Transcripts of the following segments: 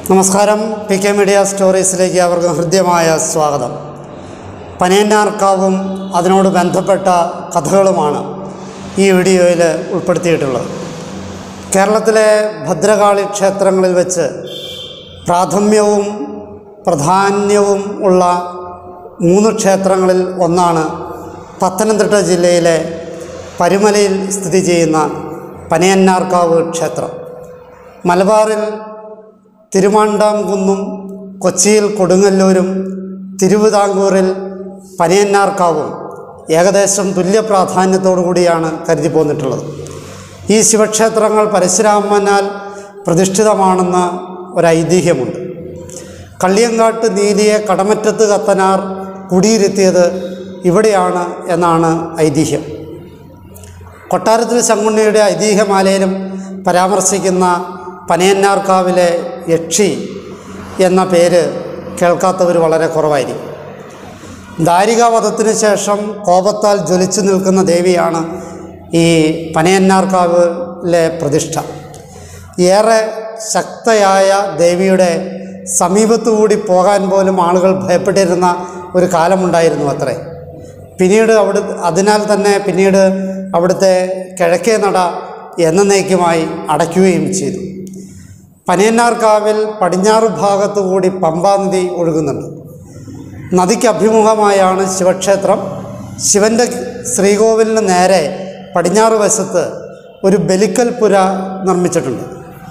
നമസ്കാരം P K media സ്റ്റോറീസിലേക്ക് അവർക്ക് ഹൃദ്യമായ സ്വാഗതം പനയന്നാർക്കാവും അതിനോട് ബന്ധപ്പെട്ട കഥകളുമാണ് ഈ വീഡിയോയിൽ ഉൾപ്പെടുത്തിയിട്ടുള്ളത് കേരളത്തിലെ ഭദ്രകാളി ക്ഷേത്രങ്ങളിൽ വെച്ച് പ്രാഥമ്യവും പ്രാധാന്യവും ഉള്ള മൂന്ന് ക്ഷേത്രങ്ങളിൽ ഒന്നാണ് പത്തനംതിട്ട ജില്ലയിലെ പരുമലയിൽ സ്ഥിതി ചെയ്യുന്ന പനയന്നാർക്കാവ് ക്ഷേത്രം മലബാറിൽ തിരുമാണ്ടാംകുന്നും കൊച്ചിയിൽ കൊടുങ്ങല്ലൂരും തിരുവിതാംകൂറിൽ പനയന്നാർക്കാവും ഏകദേശം തുല്യ പ്രാധാന്യത്തോടു കൂടിയാണ് കരുതി പോന്നിട്ടുള്ളത് ഈ ശിവക്ഷേത്രങ്ങൾ പരശുരാമനാൽ പ്രതിഷ്ഠിതമാണെന്ന് ഒരു ഐതിഹ്യമുണ്ട് കള്ളിയങ്കാട്ട് നീലിയെ കടമറ്റത്ത് കത്തനാർ കുടിയിരുത്തിയത് ഇവിടെയാണ് എന്നാണ് ഐതിഹ്യം കൊട്ടാരത്തിൽ ശങ്കുണ്ണിയുടെ ഐതിഹ്യമാലയിലും പരാമർശിക്കുന്ന പനയന്നാർക്കാവിലെ യക്ഷി എന്ന പേര് കേൾക്കാത്തവർ വളരെ കുറവായിരിക്കും ദാരികാവധത്തിന് ശേഷം കോപത്താൽ ജ്വലിച്ചു നിൽക്കുന്ന ദേവിയാണ് ഈ പനയന്നാർക്കാവിലെ പ്രതിഷ്ഠ ഏറെ ശക്തയായ ദേവിയുടെ സമീപത്തുകൂടി പോകാൻ പോലും ആളുകൾ ഭയപ്പെട്ടിരുന്ന ഒരു കാലമുണ്ടായിരുന്നു അത്രേ പിന്നീട് അവിടെ അതിനാൽ തന്നെ പിന്നീട് അവിടുത്തെ കിഴക്കേ നട എന്നേക്കുമായി അടയ്ക്കുകയും ചെയ്തു പനയന്നാർക്കാവിൽ പടിഞ്ഞാറ് ഭാഗത്തു കൂടി പമ്പാ നദി ഒഴുകുന്നുണ്ട് നദിക്ക് അഭിമുഖമായാണ് ശിവക്ഷേത്രം ശിവൻ്റെ ശ്രീകോവിലിന് നേരെ പടിഞ്ഞാറ് വശത്ത് ഒരു ബലിക്കൽ പുര നിർമ്മിച്ചിട്ടുണ്ട്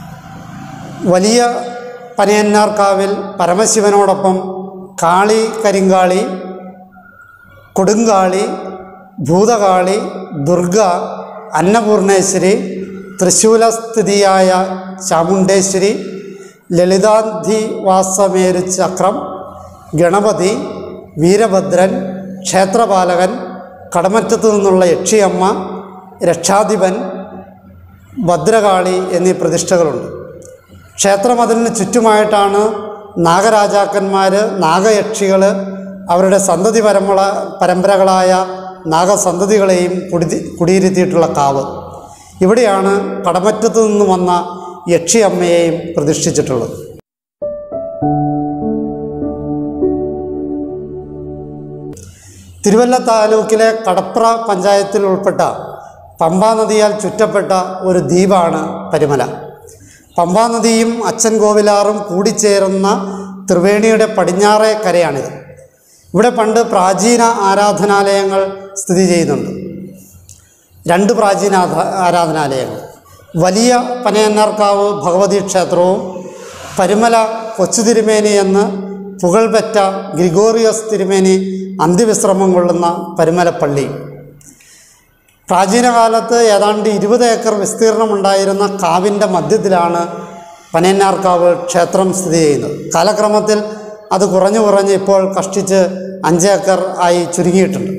വലിയ പനയന്നാർക്കാവിൽ പരമശിവനോടൊപ്പം കാളി കരിങ്കാളി കൊടുങ്കാളി ഭൂതകാളി ദുർഗ അന്നപൂർണേശ്വരി തൃശൂലസ്ഥിതിയായ ചാമുണ്ടേശ്വരി ലളിതാധിവാസമേരു ചക്രം ഗണപതി വീരഭദ്രൻ ക്ഷേത്രപാലകൻ കടമറ്റത്തു നിന്നുള്ള യക്ഷിയമ്മ രക്ഷാധിപൻ ഭദ്രകാളി എന്നീ പ്രതിഷ്ഠകളുണ്ട് ക്ഷേത്രമതിലിന് ചുറ്റുമായിട്ടാണ് നാഗരാജാക്കന്മാർ നാഗയക്ഷികൾ അവരുടെ സന്തതി പരമ്പര പരമ്പരകളായ നാഗസന്തതികളെയും കുടി കുടിയിരുത്തിയിട്ടുള്ള കാവ് ഇവിടെയാണ് കടമറ്റത്തു നിന്ന് വന്ന യക്ഷിയമ്മയെയും പ്രതിഷ്ഠിച്ചിട്ടുള്ളത് തിരുവല്ല താലൂക്കിലെ കടപ്ര പഞ്ചായത്തിൽ ഉൾപ്പെട്ട പമ്പാ നദിയാൽ ചുറ്റപ്പെട്ട ഒരു ദ്വീപാണ് പരിമല പമ്പാ നദിയും അച്ഛൻ കോവിലാറും കൂടിച്ചേരുന്ന ത്രിവേണിയുടെ പടിഞ്ഞാറേ കരയാണിത് ഇവിടെ പണ്ട് പ്രാചീന ആരാധനാലയങ്ങൾ സ്ഥിതി ചെയ്യുന്നുണ്ട് രണ്ട് പ്രാചീന ആധ- ആരാധനാലയങ്ങൾ വലിയ പനയന്നാർക്കാവ് ഭഗവതി ക്ഷേത്രവും പരുമല കൊച്ചു തിരുമേനി എന്ന് പുകൾപെറ്റ ഗ്രിഗോറിയസ് തിരുമേനി അന്ത്യവിശ്രമം കൊള്ളുന്ന പരുമല പള്ളി പ്രാചീന കാലത്ത് ഏതാണ്ട് ഇരുപത് ഏക്കർ വിസ്തീർണമുണ്ടായിരുന്ന കാവിൻ്റെ മധ്യത്തിലാണ് പനയന്നാർക്കാവ് ക്ഷേത്രം സ്ഥിതി ചെയ്യുന്നത് കാലക്രമത്തിൽ അത് കുറഞ്ഞു കുറഞ്ഞ് ഇപ്പോൾ കഷ്ടിച്ച് അഞ്ച് ഏക്കർ ആയി ചുരുങ്ങിയിട്ടുണ്ട്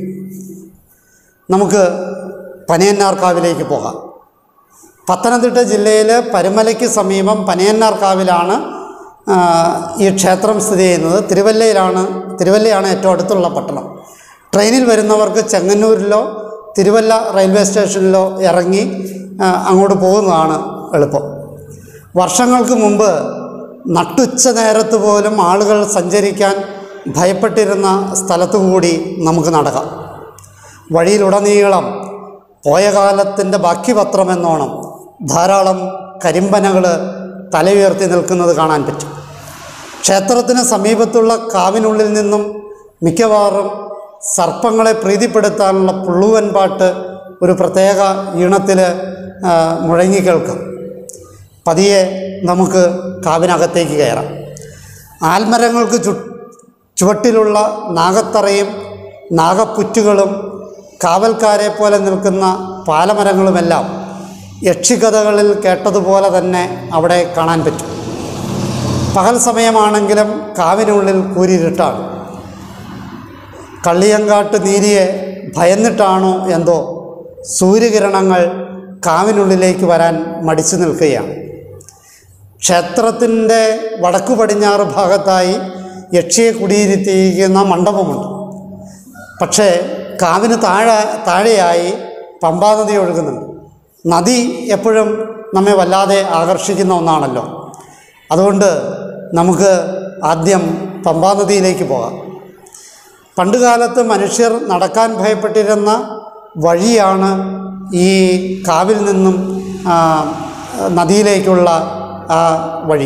നമുക്ക് പനയന്നാർക്കാവിലേക്ക് പോകാം പത്തനംതിട്ട ജില്ലയിൽ പരുമലയ്ക്ക് സമീപം പനയന്നാർക്കാവിലാണ് ആ, ഈ ക്ഷേത്രം സ്ഥിതി ചെയ്യുന്നത് തിരുവല്ലയിലാണ് തിരുവല്ലയാണ് ഏറ്റവും അടുത്തുള്ള പട്ടണം ട്രെയിനിൽ വരുന്നവർക്ക് ചെങ്ങന്നൂരിലോ തിരുവല്ല റെയിൽവേ സ്റ്റേഷനിലോ ഇറങ്ങി ആ, അങ്ങോട്ട് പോകുന്നതാണ് എളുപ്പം വർഷങ്ങൾക്ക് മുമ്പ് നട്ടുച്ച നേരത്ത് പോലും ആളുകൾ സഞ്ചരിക്കാൻ ഭയപ്പെട്ടിരുന്ന സ്ഥലത്തു കൂടി നമുക്ക് നടക്കാം വഴിയിലുടനീളം പോയ കാലത്തിൻ്റെ ബാക്കി പത്രമെന്നോണം ധാരാളം കരിമ്പനകൾ തലയുയർത്തി നിൽക്കുന്നത് കാണാൻ പറ്റും ക്ഷേത്രത്തിന് സമീപത്തുള്ള കാവിനുള്ളിൽ നിന്നും മിക്കവാറും സർപ്പങ്ങളെ പ്രീതിപ്പെടുത്താനുള്ള പുള്ളുവൻ പാട്ട് ഒരു പ്രത്യേക ഈണത്തിൽ മുഴങ്ങി കേൾക്കും പതിയെ നമുക്ക് കാവിനകത്തേക്ക് കയറാം ആൽമരങ്ങൾക്ക് ചു ചുവട്ടിലുള്ള നാഗത്തറയും നാഗപ്പുറ്റുകളും കാവൽക്കാരെ പോലെ നിൽക്കുന്ന പാലമരങ്ങളുമെല്ലാം യക്ഷികഥകളിൽ കേട്ടതുപോലെ തന്നെ അവിടെ കാണാൻ പറ്റും പകൽ സമയമാണെങ്കിലും കാവിനുള്ളിൽ കൂരിരുട്ടാണ് കള്ളിയങ്കാട്ട് നീരിയെ ഭയന്നിട്ടാണോ എന്തോ സൂര്യകിരണങ്ങൾ കാവിനുള്ളിലേക്ക് വരാൻ മടിച്ചു നിൽക്കുകയാണ് ക്ഷേത്രത്തിൻ്റെ വടക്കു പടിഞ്ഞാറ് ഭാഗത്തായി യക്ഷിയെ കുടിയിരുത്തിയിരിക്കുന്ന മണ്ഡപമുണ്ട് പക്ഷേ കാവിന് താഴെ താഴെയായി പമ്പാ നദി ഒഴുകുന്നുണ്ട് നദി എപ്പോഴും നമ്മെ വല്ലാതെ ആകർഷിക്കുന്ന ഒന്നാണല്ലോ അതുകൊണ്ട് നമുക്ക് ആദ്യം പമ്പാനദിയിലേക്ക് പോകാം പണ്ടുകാലത്ത് മനുഷ്യർ നടക്കാൻ ഭയപ്പെട്ടിരുന്ന വഴിയാണ് ഈ കാവിൽ നിന്നും ആ, നദിയിലേക്കുള്ള ആ വഴി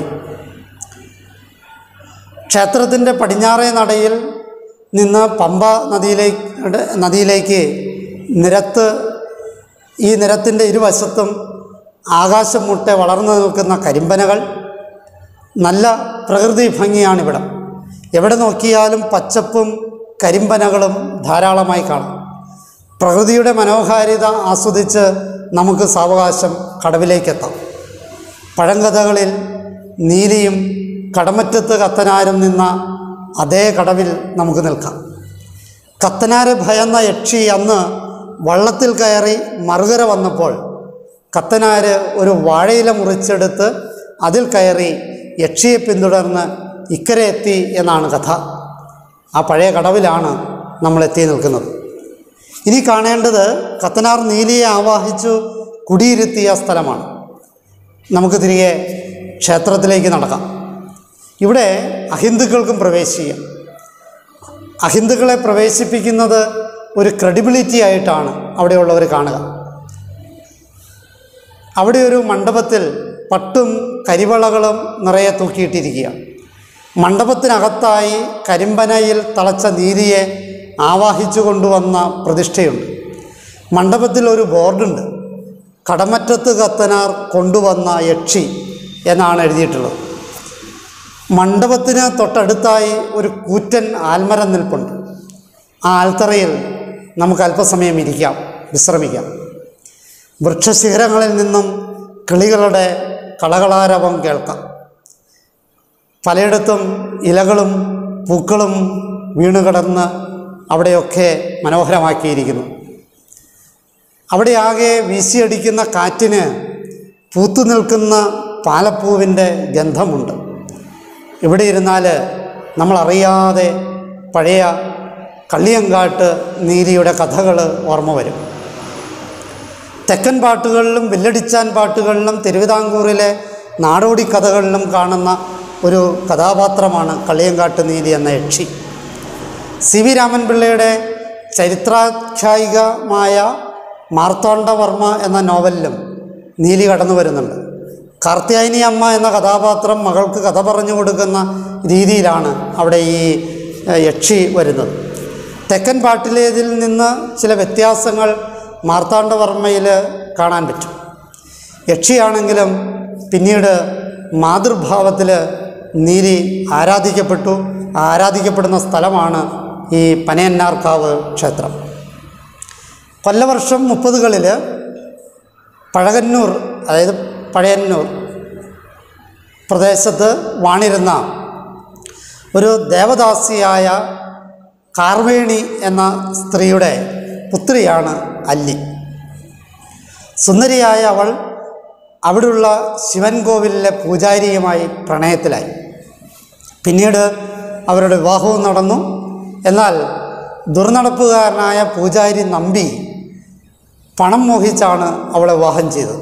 ക്ഷേത്രത്തിൻ്റെ പടിഞ്ഞാറേ നടയിൽ നിന്ന് പമ്പ നദിയിലേക്ക് നദിയിലേക്ക് നിരത്ത് ഈ നിരത്തിൻ്റെ ഇരുവശത്തും ആകാശം മുട്ടെ വളർന്നു നിൽക്കുന്ന കരിമ്പനകൾ നല്ല പ്രകൃതി ഭംഗിയാണിവിടം എവിടെ നോക്കിയാലും പച്ചപ്പും കരിമ്പനകളും ധാരാളമായി കാണാം പ്രകൃതിയുടെ മനോഹാരിത ആസ്വദിച്ച് നമുക്ക് സാവകാശം കടവിലേക്കെത്താം പഴങ്കഥകളിൽ നീലിയും കടമറ്റത്ത് കത്തനാരും നിന്ന അതേ കടവിൽ നമുക്ക് നിൽക്കാം കത്തനാര് ഭയന്ന യക്ഷി അന്ന് വള്ളത്തിൽ കയറി മറുകര വന്നപ്പോൾ കത്തനാര് ഒരു വാഴയില മുറിച്ചെടുത്ത് അതിൽ കയറി യക്ഷിയെ പിന്തുടർന്ന് ഇക്കരെ എത്തി എന്നാണ് കഥ ആ പഴയ കടവിലാണ് നമ്മൾ എത്തി നിൽക്കുന്നത് ഇനി കാണേണ്ടത് കത്തനാർ നീലിയെ ആവാഹിച്ചു കുടിയിരുത്തിയ സ്ഥലമാണ് നമുക്ക് തിരികെ ക്ഷേത്രത്തിലേക്ക് നടക്കാം ഇവിടെ അഹിന്ദുക്കൾക്കും പ്രവേശിക്കാം അഹിന്ദുക്കളെ പ്രവേശിപ്പിക്കുന്നത് ഒരു ക്രെഡിബിലിറ്റി ആയിട്ടാണ് അവിടെയുള്ളവർ കാണുക അവിടെ ഒരു മണ്ഡപത്തിൽ പട്ടും കരിവളകളും നിറയെ തൂക്കിയിട്ടിരിക്കുക മണ്ഡപത്തിനകത്തായി കരിമ്പനയിൽ തളച്ച നീലിയെ ആവാഹിച്ചു കൊണ്ടുവന്ന പ്രതിഷ്ഠയുണ്ട് മണ്ഡപത്തിൽ ഒരു ബോർഡുണ്ട് കടമറ്റത്ത് കത്തനാർ കൊണ്ടുവന്ന യക്ഷി എന്നാണ് എഴുതിയിട്ടുള്ളത് മണ്ഡപത്തിന് തൊട്ടടുത്തായി ഒരു കൂറ്റൻ ആൽമരം നിൽപ്പുണ്ട് ആ ആൽത്തറയിൽ നമുക്ക് അല്പസമയം ഇരിക്കാം വിശ്രമിക്കാം വൃക്ഷശിഖരങ്ങളിൽ നിന്നും കിളികളുടെ കളകളാരവം കേൾക്കാം പലയിടത്തും ഇലകളും പൂക്കളും വീണുകിടന്ന് അവിടെയൊക്കെ മനോഹരമാക്കിയിരിക്കുന്നു അവിടെ ആകെ വീശിയടിക്കുന്ന കാറ്റിന് പൂത്തു നിൽക്കുന്ന പാലപ്പൂവിൻ്റെ ഗന്ധമുണ്ട് ഇവിടെ ഇരുന്നാൽ നമ്മളറിയാതെ പഴയ കള്ളിയങ്കാട്ട് നീലിയുടെ കഥകൾ ഓർമ്മ വരും തെക്കൻ പാട്ടുകളിലും വില്ലടിച്ചാൻ പാട്ടുകളിലും തിരുവിതാംകൂറിലെ നാടോടി കഥകളിലും കാണുന്ന ഒരു കഥാപാത്രമാണ് കള്ളിയങ്കാട്ട് നീലി എന്ന യക്ഷി സി വി രാമൻപിള്ളയുടെ ചരിത്രാഖ്യായികമായ മാർത്താണ്ഡവർമ്മ എന്ന നോവലിലും നീലി കടന്നു വരുന്നുണ്ട് കാർത്യായനി അമ്മ എന്ന കഥാപാത്രം മകൾക്ക് കഥ പറഞ്ഞു കൊടുക്കുന്ന രീതിയിലാണ് അവിടെ ഈ ഏഹ്, യക്ഷി വരുന്നത് തെക്കൻ പാട്ടിലേതിൽ നിന്ന് ചില വ്യത്യാസങ്ങൾ മാർത്താണ്ഡവർമ്മയിൽ കാണാൻ പറ്റും യക്ഷിയാണെങ്കിലും പിന്നീട് മാതൃഭാവത്തിൽ നീലി ആരാധിക്കപ്പെട്ടു ആ ആരാധിക്കപ്പെടുന്ന സ്ഥലമാണ് ഈ പനയന്നാർക്കാവ് ക്ഷേത്രം കൊല്ലവർഷം മുപ്പതുകളിൽ പഴകന്നൂർ അതായത് പഴയന്നൂർ പ്രദേശത്ത് വാണിരുന്ന ഒരു ദേവദാസിയായ കാർവേണി എന്ന സ്ത്രീയുടെ പുത്രിയാണ് അല്ലി സുന്ദരിയായ അവൾ അവിടെയുള്ള ശിവൻ കോവിലിലെ പൂജാരിയുമായി പ്രണയത്തിലായി പിന്നീട് അവരുടെ വിവാഹവും നടന്നു എന്നാൽ ദുർനടപ്പുകാരനായ പൂജാരി നമ്പി പണം മോഹിച്ചാണ് അവളെ വിവാഹം ചെയ്തത്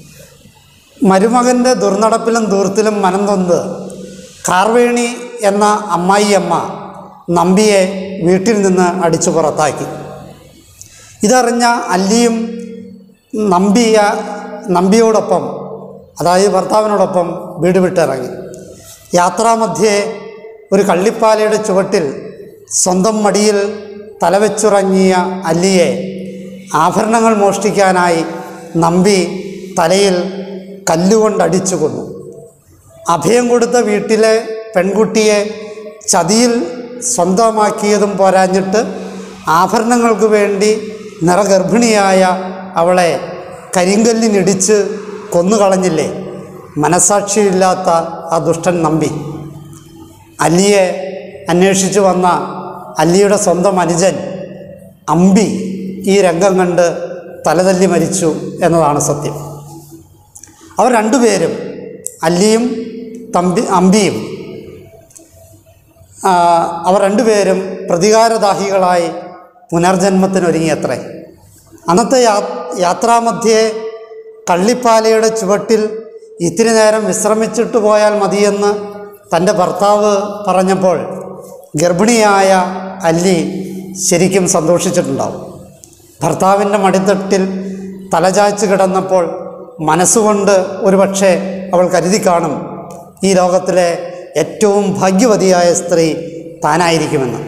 മരുമകൻ്റെ ദുർനടപ്പിലും ദൂർത്തിലും മനം തൊന്ന് കാർവേണി എന്ന അമ്മായിയമ്മ നമ്പിയെ വീട്ടിൽ നിന്ന് അടിച്ചു പുറത്താക്കി ഇതറിഞ്ഞ അല്ലിയും നമ്പിയ നമ്പിയോടൊപ്പം അതായത് ഭർത്താവിനോടൊപ്പം വീട് വിട്ടിറങ്ങി യാത്രാമധ്യേ ഒരു കള്ളിപ്പാലയുടെ ചുവട്ടിൽ സ്വന്തം മടിയിൽ തലവെച്ചുറങ്ങിയ അല്ലിയെ ആഭരണങ്ങൾ മോഷ്ടിക്കാനായി നമ്പി തലയിൽ കല്ലുകൊണ്ടടിച്ചു കൊന്നു അഭയം കൊടുത്ത വീട്ടിലെ പെൺകുട്ടിയെ ചതിയിൽ സ്വന്തമാക്കിയതും പോരാഞ്ഞിട്ട് ആഭരണങ്ങൾക്ക് വേണ്ടി നിറഗർഭിണിയായ അവളെ കരിങ്കല്ലിനിടിച്ച് കൊന്നുകളഞ്ഞില്ലേ മനസാക്ഷിയില്ലാത്ത ആ ദുഷ്ടൻ നമ്പി അല്ലിയെ അന്വേഷിച്ചു വന്ന അല്ലിയുടെ സ്വന്തം അനുജൻ അമ്പി ഈ രംഗം കണ്ട് തലതല്ലി മരിച്ചു എന്നതാണ് സത്യം അവർ രണ്ടുപേരും അല്ലിയും തമ്പി അമ്പിയും ആ, അവർ രണ്ടുപേരും പ്രതികാരദാഹികളായി പുനർജന്മത്തിനൊരുങ്ങിയത്രേ അന്നത്തെ യാ യാത്രാമധ്യേ കള്ളിപ്പാലയുടെ ചുവട്ടിൽ ഇത്തിരി നേരം വിശ്രമിച്ചിട്ട് പോയാൽ മതിയെന്ന് തൻ്റെ ഭർത്താവ് പറഞ്ഞപ്പോൾ ഗർഭിണിയായ അല്ലി ശരിക്കും സന്തോഷിച്ചിട്ടുണ്ടാവും ഭർത്താവിൻ്റെ മടിത്തട്ടിൽ തലചായ്ച്ച് കിടന്നപ്പോൾ മനസ്സുകൊണ്ട് ഒരുപക്ഷെ അവൾ കരുതി കാണും ഈ ലോകത്തിലെ ഏറ്റവും ഭാഗ്യവതിയായ സ്ത്രീ താനായിരിക്കുമെന്ന്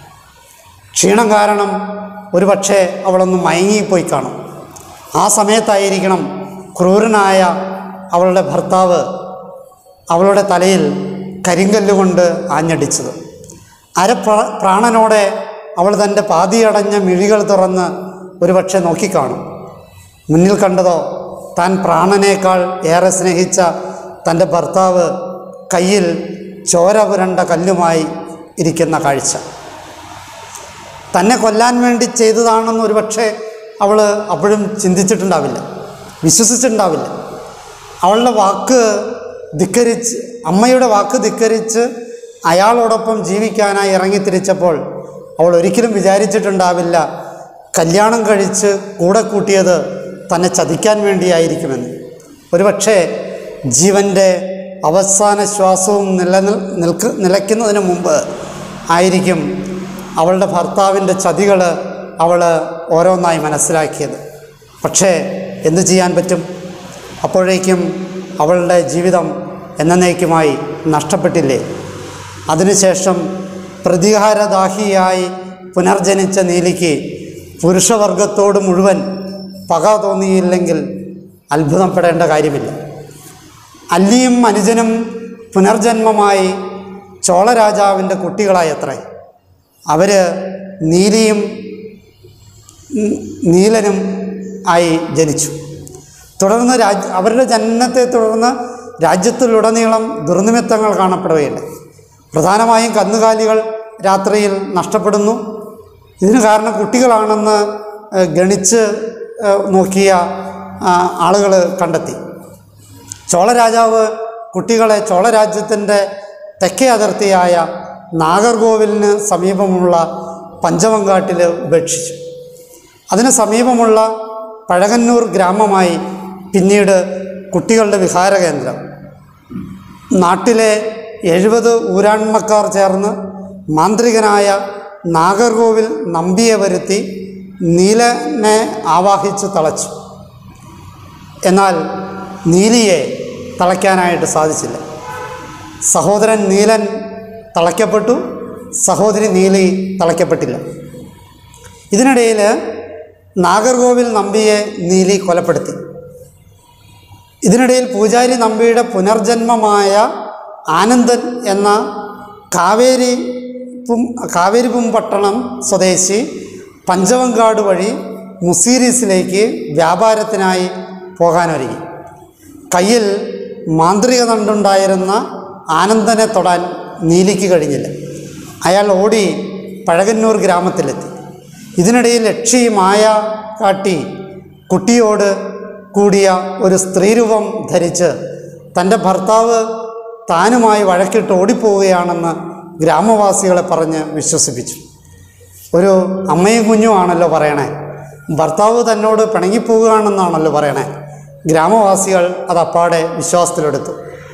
ക്ഷീണം കാരണം ഒരുപക്ഷെ അവളൊന്ന് മയങ്ങിപ്പോയി കാണും ആ സമയത്തായിരിക്കണം ക്രൂരനായ അവളുടെ ഭർത്താവ് അവളുടെ തലയിൽ കരിങ്കല്ലുകൊണ്ട് ആഞ്ഞടിച്ചത് അര പ്ര- പ്രാണനോടെ അവൾ തൻ്റെ പാതിയടഞ്ഞ മിഴികൾ തുറന്ന് ഒരുപക്ഷെ നോക്കിക്കാണും മുന്നിൽ കണ്ടതോ താൻ പ്രാണനേക്കാൾ ഏറെ സ്നേഹിച്ച തൻ്റെ ഭർത്താവ് കയ്യിൽ ചോര പുരണ്ട കല്ലുമായി ഇരിക്കുന്ന കാഴ്ച തന്നെ കൊല്ലാൻ വേണ്ടി ചെയ്തതാണെന്ന് ഒരുപക്ഷെ അവൾ അപ്പോഴും ചിന്തിച്ചിട്ടുണ്ടാവില്ല വിശ്വസിച്ചിട്ടുണ്ടാവില്ല അവളുടെ വാക്ക് ധിക്കരിച്ച് അമ്മയുടെ വാക്ക് ധിക്കരിച്ച് അയാളോടൊപ്പം ജീവിക്കാനായി ഇറങ്ങിത്തിരിച്ചപ്പോൾ അവൾ ഒരിക്കലും വിചാരിച്ചിട്ടുണ്ടാവില്ല കല്യാണം കഴിച്ച് കൂടെ കൂട്ടിയത് തന്നെ ചതിക്കാൻ വേണ്ടിയായിരിക്കുമെന്ന് ഒരുപക്ഷെ ജീവൻ്റെ അവസാന ശ്വാസവും നിലനിൽ നിൽക്ക് നിലയ്ക്കുന്നതിന് മുമ്പ് ആയിരിക്കും അവളുടെ ഭർത്താവിൻ്റെ ചതികൾ അവൾ ഓരോന്നായി മനസ്സിലാക്കിയത് പക്ഷേ എന്തു ചെയ്യാൻ പറ്റും അപ്പോഴേക്കും അവളുടെ ജീവിതം എന്നേക്കുമായി നഷ്ടപ്പെട്ടില്ലേ അതിനുശേഷം പ്രതികാരദാഹിയായി പുനർജനിച്ച നീലിക്ക് പുരുഷവർഗത്തോട് മുഴുവൻ പക തോന്നിയില്ലെങ്കിൽ അത്ഭുതപ്പെടേണ്ട കാര്യമില്ല അല്ലിയും അനുജനും പുനർജന്മമായി ചോളരാജാവിൻ്റെ കുട്ടികളായി അത്രേ അവർ നീലിയും ഉം, നീലനും ആയി ജനിച്ചു തുടർന്ന് രാജ് അവരുടെ ജനനത്തെ തുടർന്ന് രാജ്യത്തിലുടനീളം ദുർനിമിത്തങ്ങൾ കാണപ്പെടുകയുണ്ട് പ്രധാനമായും കന്നുകാലികൾ രാത്രിയിൽ നഷ്ടപ്പെടുന്നു ഇതിന് കാരണം കുട്ടികളാണെന്ന് ഏഹ്, ഗണിച്ച് ഏഹ്, നോക്കിയ ആളുകൾ കണ്ടെത്തി ചോളരാജാവ് കുട്ടികളെ ചോളരാജ്യത്തിൻ്റെ തെക്കേ അതിർത്തിയായ നാഗർകോവിലിന് സമീപമുള്ള പഞ്ചമങ്കാട്ടിൽ ഉപേക്ഷിച്ചു അതിന് സമീപമുള്ള പഴകന്നൂർ ഗ്രാമമായി പിന്നീട് കുട്ടികളുടെ വിഹാര കേന്ദ്രം നാട്ടിലെ എഴുപത് ഊരാൺമക്കാർ ചേർന്ന് മാന്ത്രികനായ നാഗർകോവിൽ നമ്പിയെ വരുത്തി നീലനെ ആവാഹിച്ച് തളച്ചു എന്നാൽ നീലിയെ തളയ്ക്കാനായിട്ട് സാധിച്ചില്ല സഹോദരൻ നീലൻ തളയ്ക്കപ്പെട്ടു സഹോദരി നീലി തളയ്ക്കപ്പെട്ടില്ല ഇതിനിടയിൽ നാഗർകോവിൽ നമ്പിയെ നീലി കൊലപ്പെടുത്തി ഇതിനിടയിൽ പൂജാരി നമ്പിയുടെ പുനർജന്മമായ ആനന്ദൻ എന്ന കാവേരി പും കാവേരിപും പട്ടണം സ്വദേശി പഞ്ചവങ്കാട് വഴി മുസീരീസിലേക്ക് വ്യാപാരത്തിനായി പോകാനൊരുങ്ങി കയ്യിൽ മാന്ത്രിക ദണ്ടുണ്ടായിരുന്ന ആനന്ദനെ തൊടാൻ നീലിക്ക് കഴിഞ്ഞില്ല അയാൾ ഓടി പഴകന്നൂർ ഗ്രാമത്തിലെത്തി ഇതിനിടയിൽ ലക്ഷി മായ കാട്ടി കുട്ടിയോട് കൂടിയ ഒരു സ്ത്രീരൂപം ധരിച്ച് തൻ്റെ ഭർത്താവ് താനുമായി വഴക്കിട്ട് ഓടിപ്പോവുകയാണെന്ന് ഗ്രാമവാസികളെ പറഞ്ഞ് വിശ്വസിപ്പിച്ചു ഒരു അമ്മയും കുഞ്ഞുമാണല്ലോ പറയണേ ഭർത്താവ് തന്നോട് പിണങ്ങിപ്പോവുകയാണെന്നാണല്ലോ പറയണേ ഗ്രാമവാസികൾ അത് അപ്പാടെ വിശ്വാസത്തിലെടുത്തു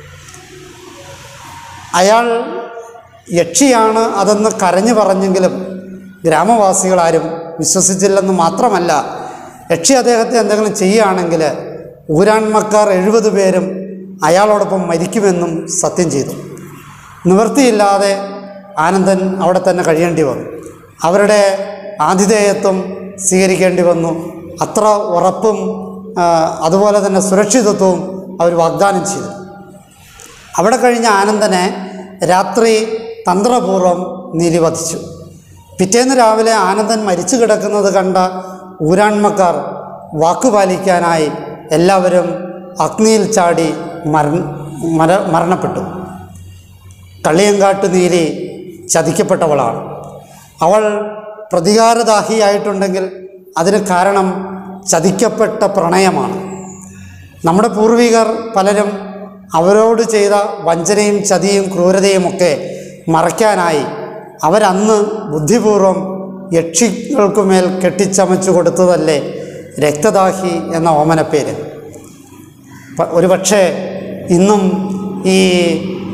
അയാൾ യക്ഷിയാണ് അതെന്ന് കരഞ്ഞു പറഞ്ഞെങ്കിലും ഗ്രാമവാസികളാരും വിശ്വസിച്ചില്ലെന്ന് മാത്രമല്ല യക്ഷി അദ്ദേഹത്തെ എന്തെങ്കിലും ചെയ്യുകയാണെങ്കിൽ ഊരാൺമക്കാർ എഴുപത് പേരും അയാളോടൊപ്പം മരിക്കുമെന്നും സത്യം ചെയ്തു നിവൃത്തിയില്ലാതെ ആനന്ദൻ അവിടെ തന്നെ കഴിയേണ്ടി വന്നു അവരുടെ ആതിഥേയത്വം സ്വീകരിക്കേണ്ടി വന്നു അത്ര ഉറപ്പും ആ, അതുപോലെ തന്നെ സുരക്ഷിതത്വവും അവർ വാഗ്ദാനം ചെയ്തു അവിടെ കഴിഞ്ഞ ആനന്ദനെ രാത്രി തന്ത്രപൂർവം നീലി വധിച്ചു പിറ്റേന്ന് രാവിലെ ആനന്ദൻ മരിച്ചു കിടക്കുന്നത് കണ്ട ഊരാൺമക്കാർ വാക്കുപാലിക്കാനായി എല്ലാവരും അഗ്നിയിൽ ചാടി മര മര മരണപ്പെട്ടു കള്ളിയങ്കാട്ട് നീലി ചതിക്കപ്പെട്ടവളാണ് അവൾ പ്രതികാരദാഹിയായിട്ടുണ്ടെങ്കിൽ അതിന് കാരണം ചതിക്കപ്പെട്ട പ്രണയമാണ് നമ്മുടെ പൂർവികർ പലരും അവരോട് ചെയ്ത വഞ്ചനയും ചതിയും ക്രൂരതയുമൊക്കെ മറയ്ക്കാനായി അവരന്ന് ബുദ്ധിപൂർവം യക്ഷികൾക്കുമേൽ കെട്ടിച്ചമച്ചു കൊടുത്തതല്ലേ രക്തദാഹി എന്ന ഓമനപ്പേര് പ- ഒരുപക്ഷെ ഇന്നും ഈ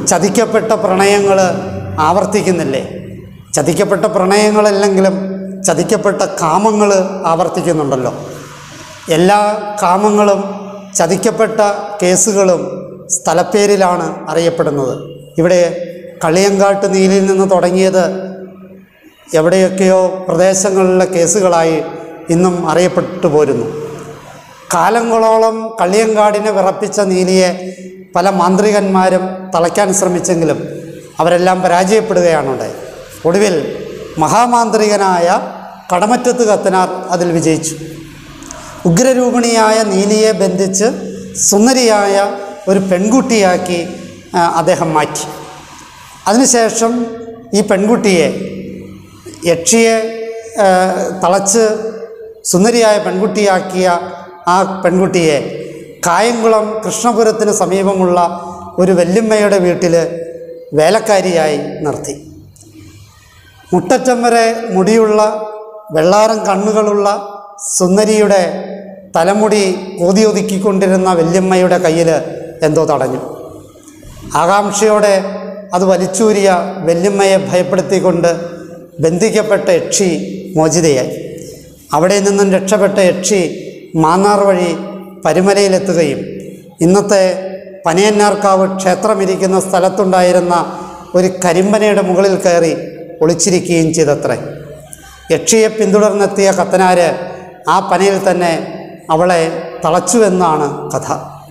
ചതിക്കപ്പെട്ട പ്രണയങ്ങൾ ആവർത്തിക്കുന്നില്ലേ ചതിക്കപ്പെട്ട പ്രണയങ്ങളല്ലെങ്കിലും ചതിക്കപ്പെട്ട കാമങ്ങൾ ആവർത്തിക്കുന്നുണ്ടല്ലോ എല്ലാ കാമങ്ങളും ചതിക്കപ്പെട്ട കേസുകളും സ്ഥലപ്പേരിലാണ് അറിയപ്പെടുന്നത് ഇവിടെ കളിയങ്കാട്ട് നീലിൽ നിന്ന് തുടങ്ങിയത് എവിടെയൊക്കെയോ പ്രദേശങ്ങളിലെ കേസുകളായി ഇന്നും അറിയപ്പെട്ടു പോരുന്നു കാലങ്ങളോളം കളിയങ്കാടിനെ വിറപ്പിച്ച നീലിയെ പല മാന്ത്രികന്മാരും തളയ്ക്കാൻ ശ്രമിച്ചെങ്കിലും അവരെല്ലാം പരാജയപ്പെടുകയാണുണ്ടായത് ഒടുവിൽ മഹാമാന്ത്രികനായ കടമറ്റത്ത് കത്തനാർ അതിൽ വിജയിച്ചു ഉഗ്രരൂപിണിയായ നീലിയെ ബന്ധിച്ച് സുന്ദരിയായ ഒരു പെൺകുട്ടിയാക്കി ആ, അദ്ദേഹം മാറ്റി അതിനുശേഷം ഈ പെൺകുട്ടിയെ യക്ഷിയെ ആ, തളച്ച് സുന്ദരിയായ പെൺകുട്ടിയാക്കിയ ആ പെൺകുട്ടിയെ കായംകുളം കൃഷ്ണപുരത്തിന് സമീപമുള്ള ഒരു വല്യമ്മയുടെ വീട്ടിൽ വേലക്കാരിയായി നിർത്തി മുട്ടറ്റം വരെ മുടിയുള്ള വെള്ളാരം കണ്ണുകളുള്ള സുന്ദരിയുടെ തലമുടി കോതിയൊതുക്കിക്കൊണ്ടിരുന്ന വല്യമ്മയുടെ കയ്യിൽ എന്തോ തടഞ്ഞു ആകാംക്ഷയോടെ അത് വലിച്ചൂരിയ വല്യമ്മയെ ഭയപ്പെടുത്തിക്കൊണ്ട് ബന്ധിക്കപ്പെട്ട യക്ഷി മോചിതയായി അവിടെ നിന്നും രക്ഷപ്പെട്ട യക്ഷി മാന്നാർ വഴി പരുമലയിലെത്തുകയും ഇന്നത്തെ പനയന്നാർക്കാവ് ക്ഷേത്രമിരിക്കുന്ന സ്ഥലത്തുണ്ടായിരുന്ന ഒരു കരിമ്പനയുടെ മുകളിൽ കയറി ഒളിച്ചിരിക്കുകയും ചെയ്തത്രേ യക്ഷിയെ പിന്തുടർന്നെത്തിയ കത്തനാര് ആ പനയിൽ തന്നെ അവളെ തളച്ചുവെന്നാണ് കഥ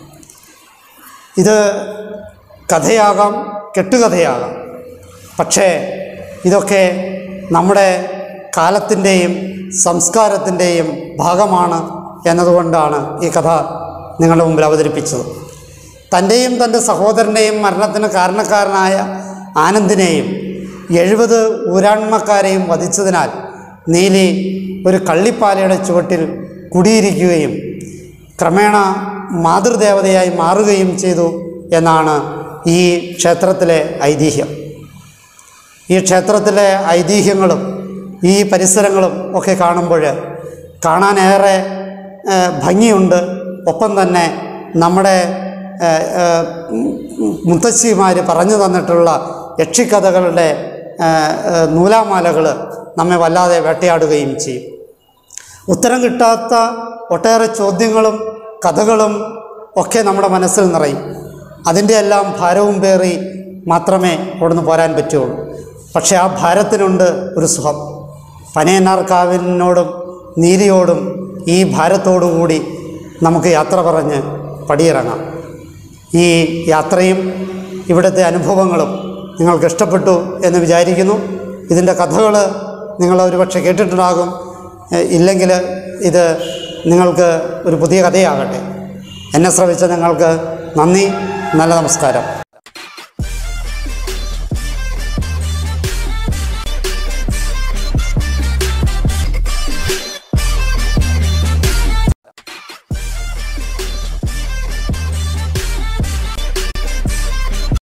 ഇത് കഥയാകാം കെട്ടുകഥയാകാം പക്ഷേ ഇതൊക്കെ നമ്മുടെ കാലത്തിൻ്റെയും സംസ്കാരത്തിൻ്റെയും ഭാഗമാണ് എന്നതുകൊണ്ടാണ് ഈ കഥ നിങ്ങളുടെ മുമ്പിൽ അവതരിപ്പിച്ചത് തൻ്റെയും തൻ്റെ സഹോദരൻ്റെയും മരണത്തിന് കാരണക്കാരനായ ആനന്ദിനെയും എഴുപത് ഊരാൺമക്കാരെയും വധിച്ചതിനാൽ നീലി ഒരു കള്ളിപ്പാലയുടെ ചുവട്ടിൽ കുടിയിരിക്കുകയും ക്രമേണ മാതൃദേവതയായി മാറുകയും ചെയ്തു എന്നാണ് ഈ ക്ഷേത്രത്തിലെ ഐതിഹ്യം ഈ ക്ഷേത്രത്തിലെ ഐതിഹ്യങ്ങളും ഈ പരിസരങ്ങളും ഒക്കെ കാണുമ്പോൾ കാണാനേറെ ഏ, ഭംഗിയുണ്ട് ഒപ്പം തന്നെ നമ്മുടെ മുത്തശ്ശിമാർ പറഞ്ഞു തന്നിട്ടുള്ള യക്ഷിക്കഥകളുടെ ഏ, ഏ, നൂലാമാലകൾ നമ്മെ വല്ലാതെ വേട്ടയാടുകയും ചെയ്യും ഉത്തരം കിട്ടാത്ത ഒട്ടേറെ ചോദ്യങ്ങളും കഥകളും ഒക്കെ നമ്മുടെ മനസ്സിൽ നിറയും അതിൻ്റെ എല്ലാം ഭാരവും പേറി മാത്രമേ ഇവിടുന്ന് പോരാൻ പറ്റുള്ളൂ പക്ഷേ ആ ഭാരത്തിനുണ്ട് ഒരു സുഖം പനയന്നാർക്കാവിനോടും നീലിയോടും ഈ ഭാരത്തോടുകൂടി നമുക്ക് യാത്ര പറഞ്ഞ് പടിയിറങ്ങാം ഈ യാത്രയും ഇവിടുത്തെ അനുഭവങ്ങളും നിങ്ങൾക്ക് ഇഷ്ടപ്പെട്ടു എന്ന് വിചാരിക്കുന്നു ഇതിൻ്റെ കഥകൾ നിങ്ങൾ ഒരുപക്ഷെ കേട്ടിട്ടുണ്ടാകും എ- ഇല്ലെങ്കിൽ ഇത് നിങ്ങൾക്ക് ഒരു പുതിയ കഥയാകട്ടെ എന്നെ ശ്രവിച്ച നിങ്ങൾക്ക് നന്ദി നല്ല നമസ്കാരം